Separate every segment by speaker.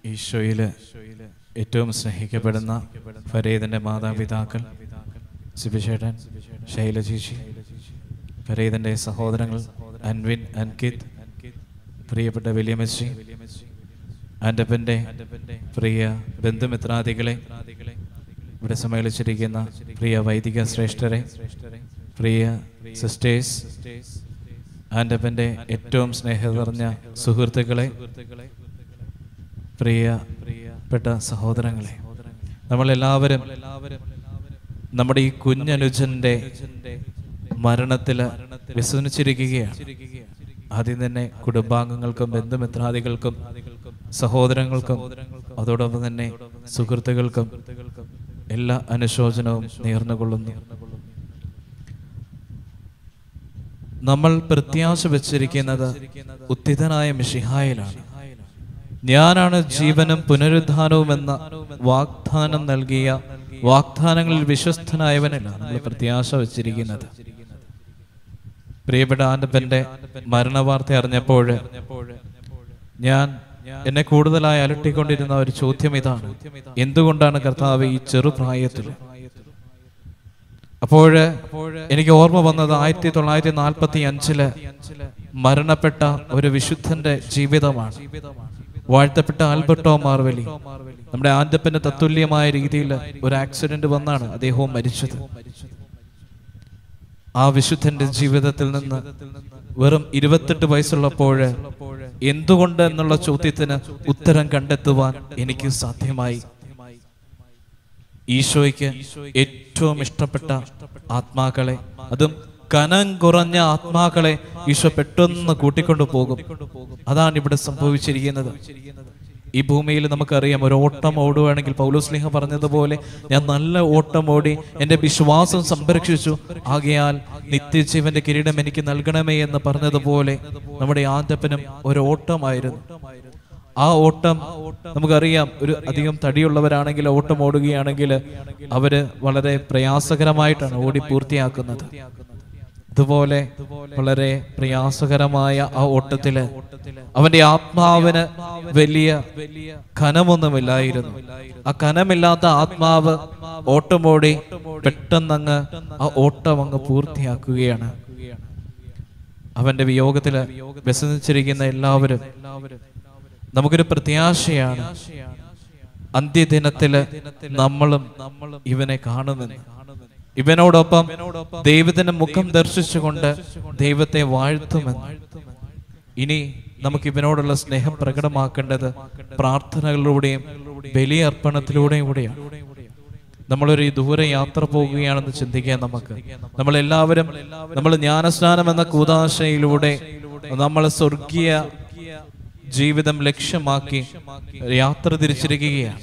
Speaker 1: ഈശോയിൽ ഏറ്റവും സ്നേഹിക്കപ്പെടുന്ന ഫരീദിൻ്റെ മാതാപിതാക്കൾ സിബിചേട്ടൻ ശൈലജീഷി ഫരീദിൻ്റെ സഹോദരങ്ങൾ അൻവിൻ അൻകിത് പ്രിയപ്പെട്ട വില്യമച്ചി ആൻ്റപ്പൻ്റെ പ്രിയ ബന്ധുമിത്രാദികളെ ഇവിടെ സമ്മേളിച്ചിരിക്കുന്ന പ്രിയ വൈദിക ശ്രേഷ്ഠരെ പ്രിയ സിസ്റ്റേഴ്സ് ആൻ്റപ്പൻ്റെ ഏറ്റവും സ്നേഹം നിറഞ്ഞ സുഹൃത്തുക്കളെ പ്രിയപ്പെട്ട സഹോദരങ്ങളെ നമ്മളെല്ലാവരും നമ്മുടെ ഈ കുഞ്ഞനുജന്റെ മരണത്തിൽ വിസ്മരിച്ചിരിക്കുകയാണ് ആദ്യം തന്നെ കുടുംബാംഗങ്ങൾക്കും ബന്ധുമിത്രാദികൾക്കും സഹോദരങ്ങൾക്കും അതോടൊപ്പം തന്നെ സുഹൃത്തുക്കൾക്കും എല്ലാ അനുശോചനവും നേർന്നുകൊള്ളുന്നു നമ്മൾ പ്രത്യാശ വെച്ചിരിക്കുന്നത് ഉത്തിതനായ മിഷിഹായിലാണ് ഞാനാണ് ജീവനും പുനരുദ്ധാനവും എന്ന വാഗ്ദാനം നൽകിയ വാഗ്ദാനങ്ങളിൽ വിശ്വസ്തനായവനല്ല നമ്മൾ പ്രത്യാശ വെച്ചിരിക്കുന്നത് പ്രിയപ്പെട്ട ആൻ്റപ്പന്റെ മരണവാർത്ത അറിഞ്ഞപ്പോൾ ഞാൻ എന്നെ കൂടുതലായി അലട്ടിക്കൊണ്ടിരുന്ന ഒരു ചോദ്യം ഇതാണ് എന്തുകൊണ്ടാണ് കർത്താവ് ഈ ചെറുപ്രായത്തിൽ അപ്പോഴ് എനിക്ക് ഓർമ്മ വന്നത് ആയിരത്തി തൊള്ളായിരത്തി നാൽപ്പത്തി അഞ്ചില് മരണപ്പെട്ട ഒരു വിശുദ്ധന്റെ ജീവിതമാണ് വാഴ്ത്തപ്പെട്ട ആൽബർട്ടോ മാർവലി നമ്മുടെ ആൻ്റപ്പന്റെ തത്തുല്യമായ രീതിയിൽ ഒരു ആക്സിഡന്റ് വന്നാണ് അദ്ദേഹവും മരിച്ചത് ആ വിശുദ്ധന്റെ ജീവിതത്തിൽ നിന്ന് വെറും ഇരുപത്തെട്ട് വയസ്സുള്ളപ്പോൾ എന്തുകൊണ്ട് എന്നുള്ള ചോദ്യത്തിന് ഉത്തരം കണ്ടെത്തുവാൻ എനിക്ക് സാധ്യമായി ഈശോയ്ക്ക് ഏറ്റവും ഇഷ്ടപ്പെട്ട ആത്മാക്കളെ അതും കനം കുറഞ്ഞ ആത്മാക്കളെ ഈശോ പെട്ടെന്ന് കൂട്ടിക്കൊണ്ടു പോകും അതാണ് ഇവിടെ സംഭവിച്ചിരിക്കുന്നത് ഈ ഭൂമിയിൽ നമുക്കറിയാം ഒരു ഓട്ടം ഓടുകയാണെങ്കിൽ പൗലോസ്ലിഹ പറഞ്ഞതുപോലെ ഞാൻ നല്ല ഓട്ടം ഓടി എൻ്റെ വിശ്വാസം സംരക്ഷിച്ചു ആകയാൽ നിത്യജീവന്റെ കിരീടം എനിക്ക് നൽകണമേ എന്ന് പറഞ്ഞതുപോലെ നമ്മുടെ ആന്തപ്പനും ഒരു ഓട്ടമായിരുന്നു ആ ഓട്ടം നമുക്കറിയാം ഒരു അധികം തടിയുള്ളവരാണെങ്കിൽ ഓട്ടം ഓടുകയാണെങ്കിൽ അവര് വളരെ പ്രയാസകരമായിട്ടാണ് ഓടി പൂർത്തിയാക്കുന്നത് അതുപോലെ വളരെ പ്രയാസകരമായ ആ ഓട്ടത്തില് അവന്റെ ആത്മാവിന് വലിയ ഖനമൊന്നുമില്ലായിരുന്നു ആ ഖനമില്ലാത്ത ആത്മാവ് ഓട്ടമോടി പെട്ടെന്നങ്ങ് ആ ഓട്ടം അങ്ങ് പൂർത്തിയാക്കുകയാണ് അവന്റെ വിയോഗത്തില് വ്യസനിച്ചിരിക്കുന്ന എല്ലാവരും നമുക്കൊരു പ്രത്യാശയാണ് അന്ത്യദിനത്തില് നമ്മളും ഇവനെ കാണുമെന്ന് ഇവനോടൊപ്പം ദൈവത്തിന്റെ മുഖം ദർശിച്ചുകൊണ്ട് ദൈവത്തെ വാഴ്ത്തുമെന്ന് ഇനി നമുക്ക് ഇവനോടുള്ള സ്നേഹം പ്രകടമാക്കേണ്ടത് പ്രാർത്ഥനകളിലൂടെയും ബലിയർപ്പണത്തിലൂടെയും കൂടെയാണ് നമ്മളൊരു ദൂരെ യാത്ര പോകുകയാണെന്ന് ചിന്തിക്കാൻ നമുക്ക് നമ്മളെല്ലാവരും നമ്മൾ ജ്ഞാനസ്നാനം എന്ന കൂതാശയിലൂടെ നമ്മൾ സ്വർഗീയ ജീവിതം ലക്ഷ്യമാക്കി യാത്ര തിരിച്ചിരിക്കുകയാണ്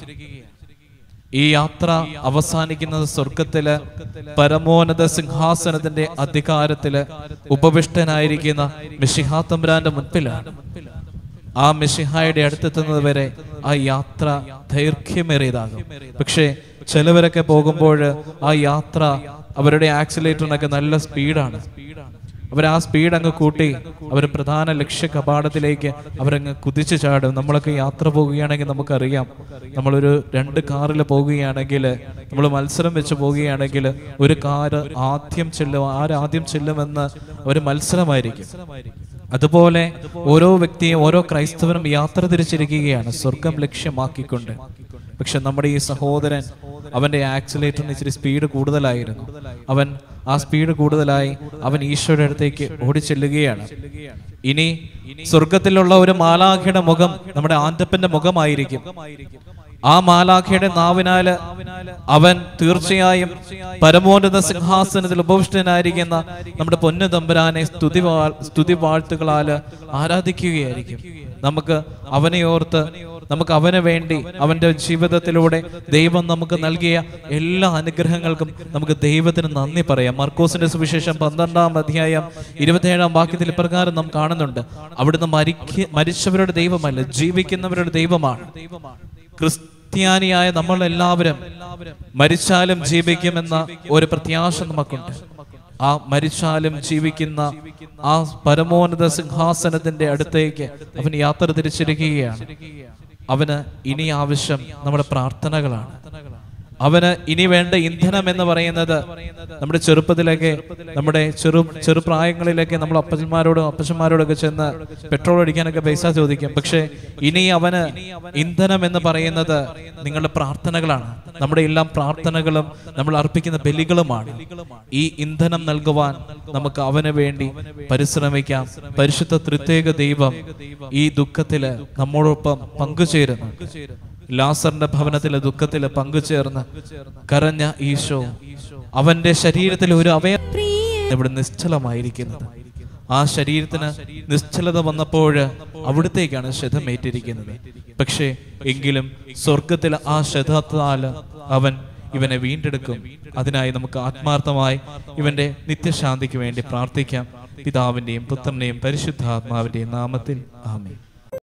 Speaker 1: ഈ യാത്ര അവസാനിക്കുന്നത് സ്വർഗത്തില് പരമോന്നത സിംഹാസനത്തിന്റെ അധികാരത്തില് ഉപവിഷ്ടനായിരിക്കുന്ന മിഷിഹാ തമ്പുരാന്റെ മുൻപിലാണ് ആ മിഷിഹായുടെ അടുത്തെത്തുന്നത് വരെ ആ യാത്ര ദൈർഘ്യമേറിയതാകും പക്ഷേ ചിലവരൊക്കെ പോകുമ്പോൾ ആ യാത്ര അവരുടെ ആക്സിലേറ്ററിനൊക്കെ നല്ല സ്പീഡാണ് അവർ ആ സ്പീഡ് അങ്ങ് കൂട്ടി അവർ പ്രധാന ലക്ഷ്യ കപാടത്തിലേക്ക് അവരങ്ങ് കുതിച്ചു ചാടും നമ്മളൊക്കെ യാത്ര പോകുകയാണെങ്കിൽ നമുക്കറിയാം നമ്മളൊരു രണ്ട് കാറിൽ പോകുകയാണെങ്കിൽ നമ്മൾ മത്സരം വെച്ച് പോവുകയാണെങ്കിൽ ഒരു കാറ് ആദ്യം ചെല്ലും ആരാദ്യം ചെല്ലുമെന്ന് ഒരു മത്സരമായിരിക്കും അതുപോലെ ഓരോ വ്യക്തിയും ഓരോ ക്രൈസ്തവനും യാത്ര തിരിച്ചിരിക്കുകയാണ് സ്വർഗം ലക്ഷ്യമാക്കിക്കൊണ്ട് പക്ഷെ നമ്മുടെ ഈ സഹോദരൻ അവന്റെ ആക്സിലേറ്ററിന് ഇച്ചിരി സ്പീഡ് കൂടുതലായിരുന്നു അവൻ ആ സ്പീഡ് കൂടുതലായി അവൻ ഈശോയുടെ അടുത്തേക്ക് ഓടിച്ചെല്ലുകയാണ് ഇനി സ്വർഗത്തിലുള്ള ഒരു മാലാഖയുടെ മുഖം നമ്മുടെ ആന്തപ്പന്റെ മുഖമായിരിക്കും ആ മാലാഖയുടെ നാവിനാല് അവൻ തീർച്ചയായും പരമോന്നത സിംഹാസനത്തിൽ ഉപവിഷ്ടനായിരിക്കുന്ന നമ്മുടെ പൊന്നു തമ്പുരാനെ സ്തുതി വാ- സ്തുതി വാഴ്ത്തുകളാല് ആരാധിക്കുകയായിരിക്കും നമുക്ക് അവനെ ഓർത്ത് നമുക്ക് അവന് വേണ്ടി അവന്റെ ജീവിതത്തിലൂടെ ദൈവം നമുക്ക് നൽകിയ എല്ലാ അനുഗ്രഹങ്ങൾക്കും നമുക്ക് ദൈവത്തിന് നന്ദി പറയാം മർക്കോസിന്റെ സുവിശേഷം പന്ത്രണ്ടാം അധ്യായം ഇരുപത്തിയേഴാം വാക്യത്തിൽ ഇപ്രകാരം നാം കാണുന്നുണ്ട് അവിടുന്ന് മരിക്ക മരിച്ചവരുടെ ദൈവമല്ല ജീവിക്കുന്നവരുടെ ദൈവമാണ് ക്രിസ്ത്യാനിയായ നമ്മൾ എല്ലാവരും മരിച്ചാലും ജീവിക്കുമെന്ന ഒരു പ്രത്യാശ നമുക്കുണ്ട് ആ മരിച്ചാലും ജീവിക്കുന്ന ആ പരമോന്നത സിംഹാസനത്തിന്റെ അടുത്തേക്ക് അവൻ യാത്ര തിരിച്ചിരിക്കുകയാണ് അവന് ഇനി ആവശ്യം നമ്മുടെ പ്രാർത്ഥനകളാണ് അവന് ഇനി വേണ്ട ഇന്ധനം എന്ന് പറയുന്നത് നമ്മുടെ ചെറുപ്പത്തിലേക്ക് നമ്മുടെ ചെറു ചെറുപ്രായങ്ങളിലേക്ക് നമ്മൾ അപ്പച്ചന്മാരോടും അപ്പച്ചന്മാരോടൊക്കെ ചെന്ന് പെട്രോൾ അടിക്കാനൊക്കെ പൈസ ചോദിക്കും പക്ഷെ ഇനി അവന് ഇന്ധനം എന്ന് പറയുന്നത് നിങ്ങളുടെ പ്രാർത്ഥനകളാണ് നമ്മുടെ എല്ലാം പ്രാർത്ഥനകളും നമ്മൾ അർപ്പിക്കുന്ന ബലികളുമാണ് ഈ ഇന്ധനം നൽകുവാൻ നമുക്ക് അവന് വേണ്ടി പരിശ്രമിക്കാം പരിശുദ്ധ തൃത്യേക ദൈവം ഈ ദുഃഖത്തില് നമ്മോടൊപ്പം പങ്കുചേരുന്നു ലാസറിന്റെ ഭവനത്തിലെ ദുഃഖത്തില് പങ്കുചേർന്ന് കരഞ്ഞ ഈശോ അവന്റെ ശരീരത്തിലെ ഒരു അവയ ഇവിടെ നിശ്ചലമായിരിക്കുന്നത് ആ ശരീരത്തിന് നിശ്ചലത വന്നപ്പോൾ അവിടത്തേക്കാണ് ശതമേറ്റിരിക്കുന്നത് പക്ഷേ എങ്കിലും സ്വർഗത്തിൽ ആ ശതത്താൽ അവൻ ഇവനെ വീണ്ടെടുക്കും അതിനായി നമുക്ക് ആത്മാർത്ഥമായി ഇവന്റെ നിത്യശാന്തിക്ക് വേണ്ടി പ്രാർത്ഥിക്കാം പിതാവിന്റെയും പുത്രന്റെയും പരിശുദ്ധാത്മാവിന്റെയും നാമത്തിൽ ആമേൻ